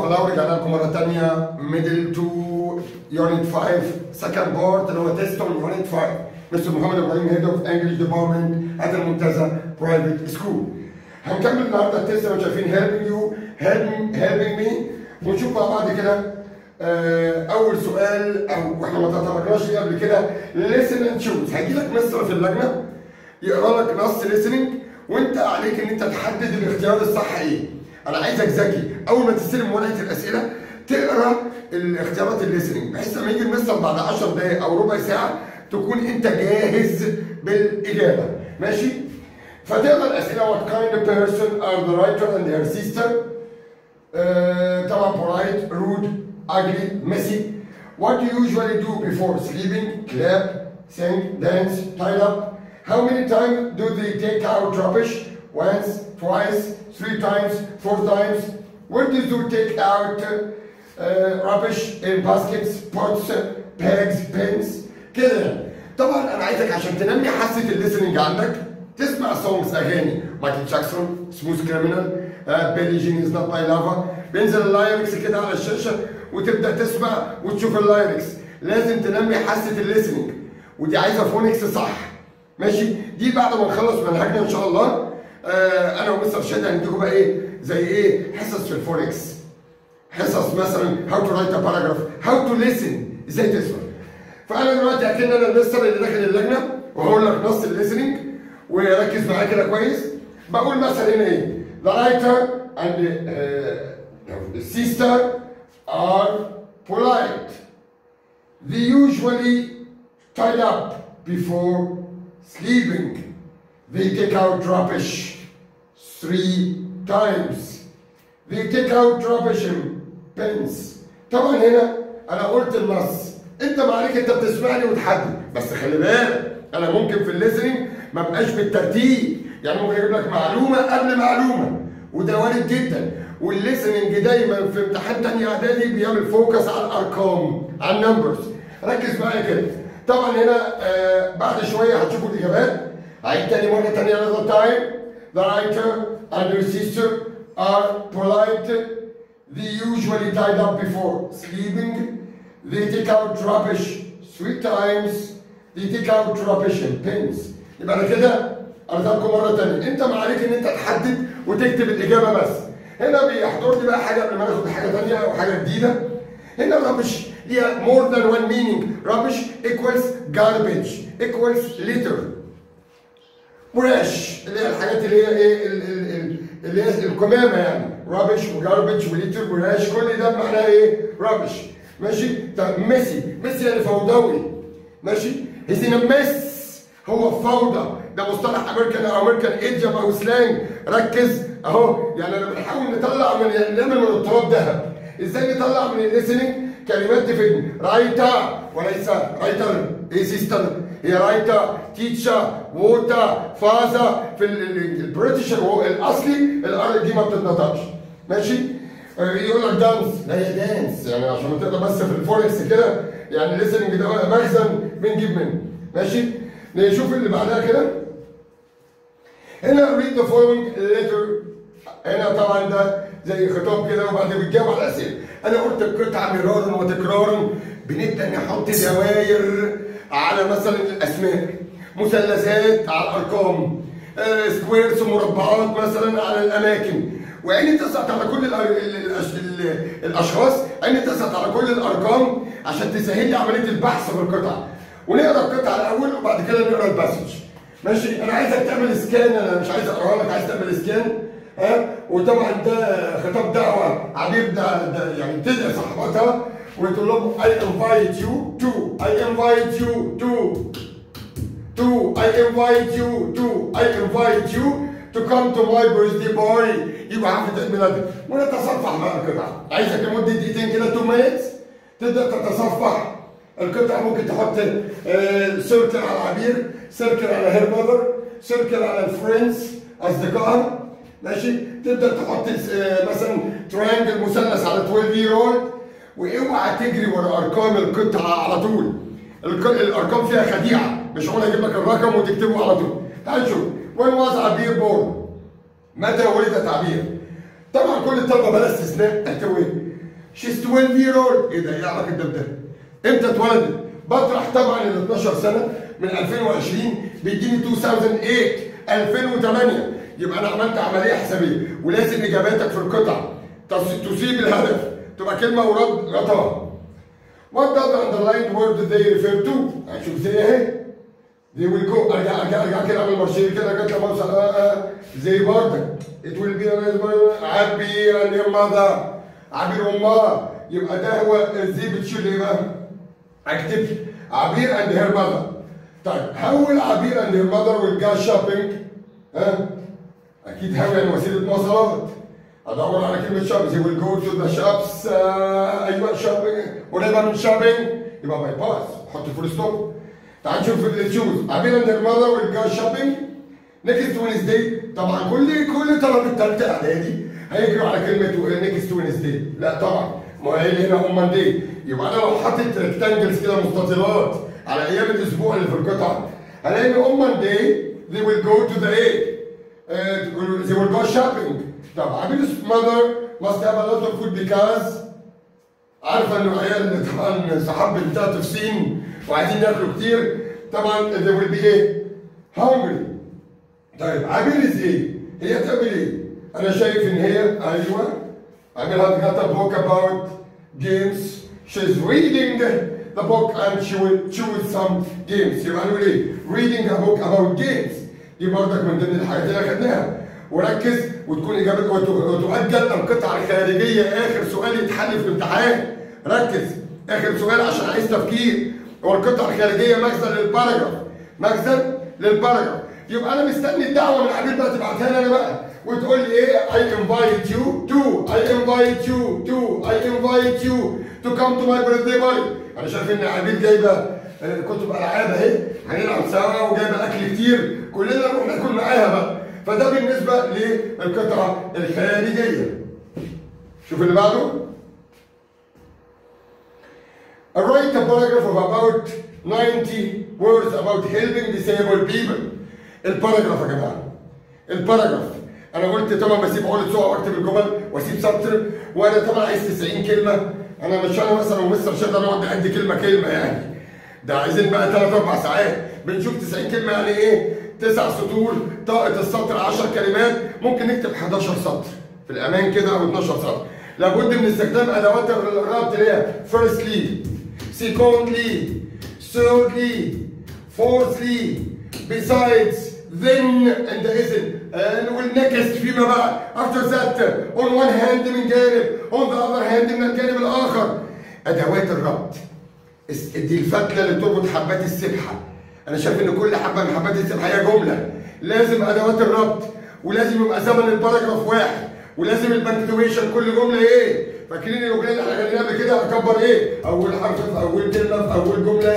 الله ورجعنا لكم مره ثانيه ميدل تو يونت 5 سكند بارت اللي هو تيست اون يونت 5 مستر محمد ابراهيم هيد اوف انجلش ديبارتمنت ات المنتزه برايفت سكول هنكمل النهارده التيست اللي شايفين هيلبينج يو هيلبينج مي ونشوف مع بعض كده آه، اول سؤال او احنا ما تطرقناش ليه قبل كده listen and choose هيجي لك مستر في اللجنه يقرا لك نص listening وانت عليك ان انت تحدد الاختيار الصح ايه انا عايزك ذكي اول ما تستلم ورقه الاسئله تقرا الاختيارات الليسننج بحيث لما يجي المستر بعد 10 دقائق او ربع ساعه تكون انت جاهز بالاجابه ماشي فتقرا الاسئله what kind of person are the writer and their sister آه، طبعا polite rude ugly messy what do you usually do before sleeping clap sing dance tie up how many times do they take out rubbish once twice three times four times where do you take out uh, rubbish in baskets pots bags pens كده يعني. طبعا انا عايزك عشان تنمي حاسه الليسننج عندك تسمع سونجز اغاني مايكل جاكسون سموث كريمنال بيلي جين از نوت ماي لافا بينزل اللايركس كده على الشاشه وتبدا تسمع وتشوف اللايركس لازم تنمي حاسه الليسننج ودي عايزه فونكس صح ماشي دي بعد ما نخلص منهجنا ان شاء الله آه انا ومستر شادي هنديكم بقى ايه زي ايه حصص في الفونكس حصص مثلا هاو تو رايت ا باراجراف هاو تو ليسن ازاي تسمع فانا دلوقتي اكن انا المستر اللي داخل اللجنه وهقول لك نص الليسننج وركز معايا كده كويس بقول مثلا هنا ايه The writer and the, uh, the sister are polite. They usually tied up before sleeping. They take out rubbish three times. They take out rubbish in pens. طبعا هنا انا قلت النص انت ما عليك انت بتسمعني وتحدد بس خلي بالك انا ممكن في الليسننج ما بقاش بالترتيب يعني ممكن اجيب لك معلومه قبل معلومه وده وارد جدا والليسننج دايما في امتحان تاني اعدادي بيعمل فوكس على الارقام على النمبرز ركز معايا كده طبعا هنا آه بعد شويه هتشوفوا الاجابات هعيد تاني مره تانيه another time the writer and her sister are polite they usually tied up before sleeping they take out rubbish three times they take out rubbish in pens يبقى انا كده ارجعكم مره تانيه انت ما عليك ان انت تحدد وتكتب الاجابه بس هنا بيحضرني بقى حاجه قبل ما ناخد حاجه تانيه او حاجه جديده هنا رابش ليها more than one meaning rubbish equals garbage equals litter وراش اللي هي الحاجات اللي هي ايه ال- ال- ال- اللي هي القمامه يعني رابش وجاربج وليتر وراش كل ده معناه ايه؟ رابش ماشي؟ طب ميسي ميسي يعني فوضوي ماشي؟ هيز مس هو فوضى ده مصطلح امريكان او امريكان ايديوم او سلانج ركز اهو يعني انا بنحاول نطلع من نعمل من التراب ذهب ازاي نطلع من الليسننج كلمات تفيدني رايتا وليس رايتر ايه سيستر هي رايتا تيتشا ووتا فازا في البريتش الاصلي الار دي ما بتتنطقش ماشي آه، يقول لك دانس لا هي دانس يعني عشان ما تقدر بس في الفوركس كده يعني الليسننج ده مخزن بنجيب منه ماشي نشوف اللي بعدها كده هنا read the following letter هنا طبعا ده زي خطاب كده وبعد بتجاوب على الاسئله انا قلت القطعه مرارا وتكرارا بنبدا نحط دواير على مثلا الاسماء مثلثات على الارقام آه، سكويرز ومربعات مثلا على الاماكن وعيني تسقط على كل الأر- ال- ال- ال- الاشخاص عيني تسقط على كل الارقام عشان تسهل لي عمليه البحث في القطعه ونقرا القطعه الاول وبعد كده نقرا الباسج ماشي انا عايزك تعمل سكان انا مش عايز اقراها لك عايز تعمل سكان ها وطبعا ده خطاب دعوه عبير ده, ده يعني تدعي صاحبتها وتقول لهم I invite you to I invite you to to I invite you to I invite you to come to my birthday party يبقى حفله عيد ميلادك ونتصفح بقى القطعه عايزك لمده دقيقتين كده 2 minutes تبدا تتصفح القطعه ممكن تحط سيركل على عبير سيركل على هير ماذر سيركل على الفريندز اصدقائها ماشي تبدا تحط آه، مثلا تريانجل مثلث على 12 يير اولد واوعى تجري ورا ارقام القطعه على طول الك- الارقام فيها خديعه مش هقول اجيب لك الرقم وتكتبه على طول تعال شوف وين واز عبير بورن متى ولد عبير طبعا كل الطلبه بلا استثناء اكتبوا ايه she's 12 year old ايه ده ايه علاقه ده بده؟ امتى اتولدت؟ بطرح طبعا ال 12 سنه من 2020 بيديني 2008 2008 يبقى انا عملت عمليه حسابيه ولازم اجاباتك في القطع تص- تصيب الهدف تبقى كلمه ورد غطاء What does the underlined word they refer to؟ هنشوف زي اهي they will go ارجع ارجع ارجع كده اعمل مارشيه كده لغايه لما اوصل آه آه زي بردك it will be عبير and your mother عبير امها يبقى ده هو ازاي بتشيل ايه بقى؟ اكتب عبير and her mother طيب how will عبير and her mother will go shopping؟ ها؟ اكيد how يعني وسيله مواصلات ادور على كلمه shopping they will go to the shops آه ايوه shopping قريبه من shopping يبقى باي باس حط فول ستوب تعال نشوف الشوز عبير and her mother will go shopping next Wednesday طبعا كل كل طلبه ثالثه اعدادي هيجروا على كلمه نيكست وينزداي لا طبعا ما هي هنا ام ماندي يبقى انا لو حطيت ريكتانجلز كده مستطيلات على ايام الاسبوع اللي في القطعه هلاقي ان ام ماندي they will go to the ايه uh, they will go shopping طب عبير's mother must have a lot of food because عارفه انه عيال طبعا صحاب بنتها تفسين وعايزين ياكلوا كتير طبعا they will be ايه hungry طيب عامل ايه؟ هي تعمل ايه؟ انا شايف ان هي ايوه عامل got a book about games she's reading the book and she will choose some games يبقى نقول ايه؟ reading a book about games دي برضك من ضمن الحاجات اللي اخدناها وركز وتكون اجابتك وت- وتؤجل القطعه الخارجيه اخر سؤال يتحل في الامتحان ركز اخر سؤال عشان عايز تفكير هو القطعه الخارجيه مخزن للباراجراف مخزن للباراجراف يبقى انا مستني الدعوه من عبيد بقى تبعتها لي انا بقى وتقول لي ايه I invite you to I invite you to I invite you to come to my birthday party انا شايف ان عبيد جايبه آه، كتب العاب اهي هنلعب سوا وجايبه اكل كتير كلنا نروح ناكل معاها بقى فده بالنسبه للقطعه الخارجيه شوف اللي بعده I write a paragraph of about 90 words about helping disabled people. الباراجراف يا جماعه. الباراجراف. انا قلت طبعا بسيب عقدة صوع واكتب الجمل واسيب سطر وانا طبعا عايز 90 كلمه انا مش انا مثلا ومستر شادر نقعد نعد كلمه كلمه يعني. ده عايزين بقى ثلاث اربع ساعات بنشوف 90 كلمه يعني ايه؟ تسع سطور طاقه السطر 10 كلمات ممكن نكتب 11 سطر في الامان كده او 12 سطر. لابد من استخدام ادوات الربط اللي هي firstly secondly thirdly fourthly besides then and isn't and والnext فيما بعد after that on one hand من جانب on the other hand من الجانب الاخر ادوات الربط اس- دي الفتله اللي بتربط حبات السبحه انا شايف ان كل حبه من حبات السبحه هي جمله لازم ادوات الربط ولازم يبقى زمن الباراجراف واحد ولازم البنكتويشن كل جمله ايه فاكرين الاغنيه اللي احنا غنيناها قبل كده اكبر ايه اول حرف في اول كلمه في اول جمله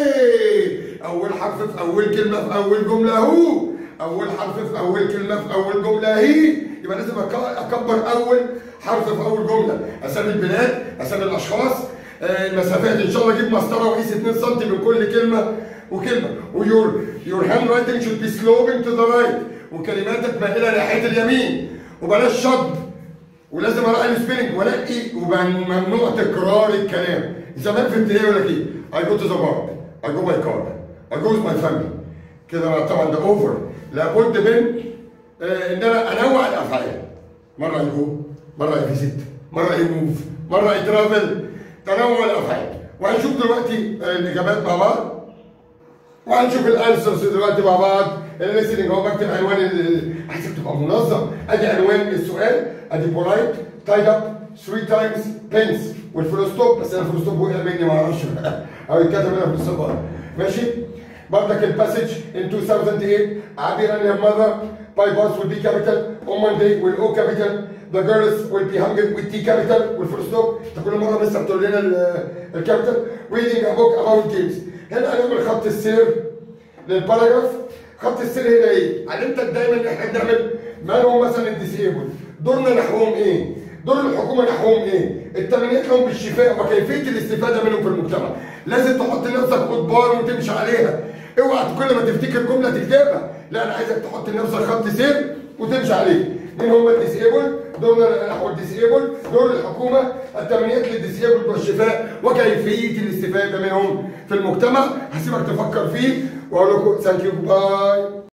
ايه اول حرف في اول كلمه في اول جمله هو اول حرف في اول كلمه في اول جمله هي يبقى لازم أك- اكبر اول حرف في اول جمله اسامي البلاد اسامي الاشخاص آه، المسافات ان شاء الله اجيب مسطره واقيس 2 سم من كل كلمه وكلمه ويور يور هاند رايتنج شود بي سلوبنج تو ذا رايت وكلماتك مائله ناحيه اليمين وبلاش شطب ولازم اراعي السبيلنج وانقي وممنوع تكرار الكلام زمان في ابتدائي يقول لك ايه I go to the bar I go by car I go with my family كده طبعا ده اوفر لابد من آه، ان انا انوع الافعال مره يجو مره يفيزيت مره يموف مره يترافل تنوع الافعال وهنشوف دلوقتي آه، الاجابات مع بعض وهنشوف الانسرز دلوقتي مع بعض الليسننج هو بكتب عنوان ال- عايزك تبقى منظم ادي عنوان السؤال ادي بولايت تايد اب 3 تايمز بنس والفول ستوب بس انا الفول ستوب وقع مني ما اعرفش او يتكتب هنا في الصفر ماشي برضك الباسج in 2008 عبير and her mother by boss will be capital on Monday will O capital the girls will be hungry with T capital والفول ستوب انت كل مره لسه بتقول لنا ال- الكابيتال reading a book about games هنا هنعمل خط السير للباراجراف خط السير هنا ايه؟ علمتك دايما ان احنا بنعمل ما هو مثلا الديسيبل دورنا نحوهم ايه؟ دور الحكومه نحوهم ايه؟ التمنيات لهم بالشفاء وكيفيه الاستفاده منهم في المجتمع لازم تحط لنفسك قضبان وتمشي عليها اوعى كل ما تفتكر جمله تكتبها لا انا عايزك تحط لنفسك خط سير وتمشي عليه مين هم الديسيبل دور او الديسيبل دور الحكومه التمنيات للديسيبل والشفاء وكيفيه الاستفاده منهم في المجتمع هسيبك تفكر فيه واقول لكم ثانك يو باي